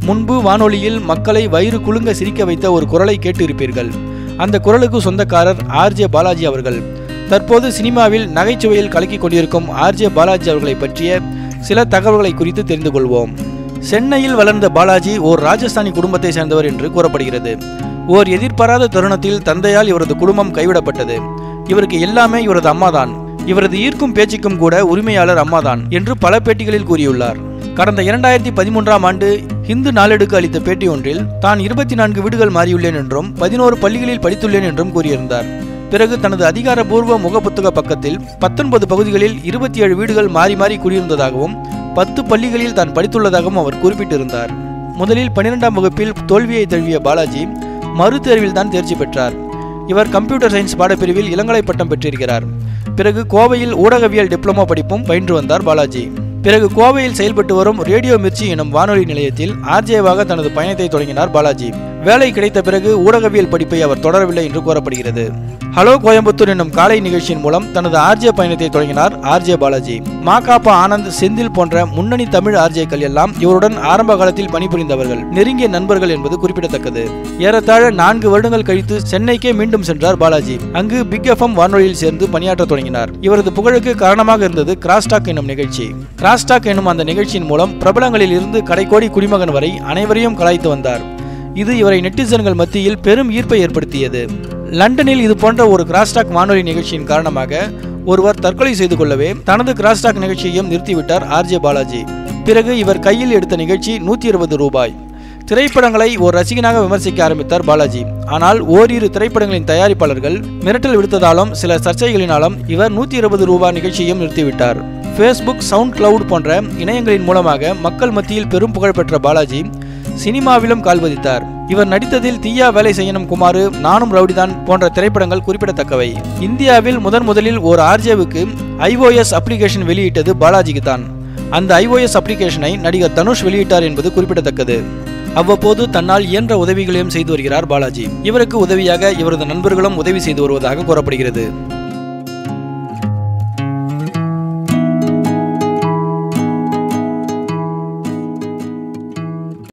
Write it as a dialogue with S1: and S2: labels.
S1: முன்பு வானொலியில் மக்களை வயிறு குலுங்க சிரிக்க வைத்த ஒரு குரலை கேட்டு இருப்பீர்கள் அந்த குரலுக்கு சொந்தக்காரர் ஆர்ஜே பாலாஜி அவர்கள் தற்போது சினிமாவில் நகைச்சுவையில் கலக்கிக் கொண்டிருக்கும் ஆர்ஜே பாலாஜி அவர்களை பற்றிய சில தகவல்களை குறித்து தெரிந்து கொள்வோம் சென்னையில் வளர்ந்த பாலாஜி ஓர் ராஜஸ்தானி குடும்பத்தை சேர்ந்தவர் என்று கூறப்படுகிறது ஓர் எதிர்பாராத தருணத்தில் தந்தையால் இவரது குடும்பம் கைவிடப்பட்டது இவருக்கு எல்லாமே இவரது அம்மாதான் இவரது ஈர்க்கும் பேச்சுக்கும் கூட உரிமையாளர் அம்மாதான் என்று பல பேட்டிகளில் கூறியுள்ளார் கடந்த இரண்டாயிரத்தி பதிமூன்றாம் ஆண்டு ஹிந்து நாளேடுக்கு அளித்த பேட்டி ஒன்றில் தான் இருபத்தி நான்கு வீடுகள் மாறியுள்ளேன் என்றும் பதினோரு பள்ளிகளில் படித்துள்ளேன் என்றும் கூறியிருந்தார் பிறகு தனது அதிகாரப்பூர்வ முகப்புத்தக பக்கத்தில் பத்தொன்பது பகுதிகளில் இருபத்தி ஏழு வீடுகள் மாறி மாறி குடியிருந்ததாகவும் பத்து பள்ளிகளில் தான் படித்துள்ளதாகவும் அவர் குறிப்பிட்டிருந்தார் முதலில் பன்னிரெண்டாம் வகுப்பில் தோல்வியை தழுவிய பாலாஜி மறுதேர்வில் தான் தேர்ச்சி பெற்றார் இவர் கம்ப்யூட்டர் சயின்ஸ் பாடப்பிரிவில் இளங்கலை பட்டம் பெற்றிருக்கிறார் பிறகு கோவையில் ஊடகவியல் டிப்ளமோ படிப்பும் பயின்று வந்தார் பாலாஜி பிறகு கோவையில் செயல்பட்டு வரும் ரேடியோ மிர்ச்சி எனும் வானொலி நிலையத்தில் ஆர்ஜேவாக தனது பயணத்தை தொடங்கினார் பாலாஜி வேலை கிடைத்த பிறகு ஊடகவியல் படிப்பை அவர் தொடரவில்லை என்று கூறப்படுகிறது ஹலோ கோயம்புத்தூர் என்னும் காலை நிகழ்ச்சியின் மூலம் தனது ஆர்ஜே பயணத்தை தொடங்கினார் ஆர்ஜே பாலாஜி மாகாப்பா ஆனந்த் செந்தில் போன்ற முன்னணி தமிழ் ஆர்ஜேக்கள் எல்லாம் இவருடன் ஆரம்ப காலத்தில் பணிபுரிந்தவர்கள் நெருங்கிய நண்பர்கள் என்பது குறிப்பிடத்தக்கது ஏறத்தாழ நான்கு வருடங்கள் கழித்து சென்னைக்கே மீண்டும் சென்றார் பாலாஜி அங்கு பிக் எஃப்எம் வானொலியில் சேர்ந்து பணியாற்ற தொடங்கினார் இவரது புகழுக்கு காரணமாக இருந்தது கிராஸ்டாக் என்னும் நிகழ்ச்சி கிராஸ்டாக் என்னும் அந்த நிகழ்ச்சியின் மூலம் பிரபலங்களில் இருந்து கடைக்கோடி குடிமகன் வரை அனைவரையும் கலாய்த்து வந்தார் இது இவரை நெட்டிசன்கள் மத்தியில் பெரும் ஈர்ப்பை ஏற்படுத்தியது லண்டனில் இது போன்ற ஒரு கிராஸ்டாக் வானொலி நிகழ்ச்சியின் காரணமாக ஒருவர் தற்கொலை செய்து கொள்ளவே தனது கிராஸ்டாக் நிகழ்ச்சியையும் நிறுத்திவிட்டார் ஆர்ஜே பாலாஜி பிறகு இவர் கையில் எடுத்த நிகழ்ச்சி நூற்றி இருபது ரூபாய் திரைப்படங்களை ஒரு ரசிகனாக விமர்சிக்க ஆரம்பித்தார் பாலாஜி ஆனால் ஓரிரு திரைப்படங்களின் தயாரிப்பாளர்கள் மிரட்டல் விடுத்ததாலும் சில சர்ச்சைகளினாலும் இவர் நூற்றி இருபது ரூபாய் நிகழ்ச்சியையும் நிறுத்திவிட்டார் ஃபேஸ்புக் சவுண்ட் கிளவுட் போன்ற இணையங்களின் மூலமாக மக்கள் மத்தியில் பெரும் புகழ் பெற்ற பாலாஜி சினிமாவிலும் கால்பதித்தார் இவர் நடித்ததில் தீயா வேலை செய்யணும் குமாரு நானும் ரவுடிதான் போன்ற திரைப்படங்கள் குறிப்பிடத்தக்கவை இந்தியாவில் முதன் முதலில் ஒரு ஆர்ஜேவுக்கு ஐஓஎஸ் அப்ளிகேஷன் வெளியிட்டது பாலாஜிக்கு தான் அந்த ஐஓஎஸ் அப்ளிகேஷனை நடிகர் தனுஷ் வெளியிட்டார் என்பது குறிப்பிடத்தக்கது அவ்வப்போது தன்னால் இயன்ற உதவிகளையும் செய்து வருகிறார் பாலாஜி இவருக்கு உதவியாக இவரது நண்பர்களும் உதவி செய்து வருவதாக கூறப்படுகிறது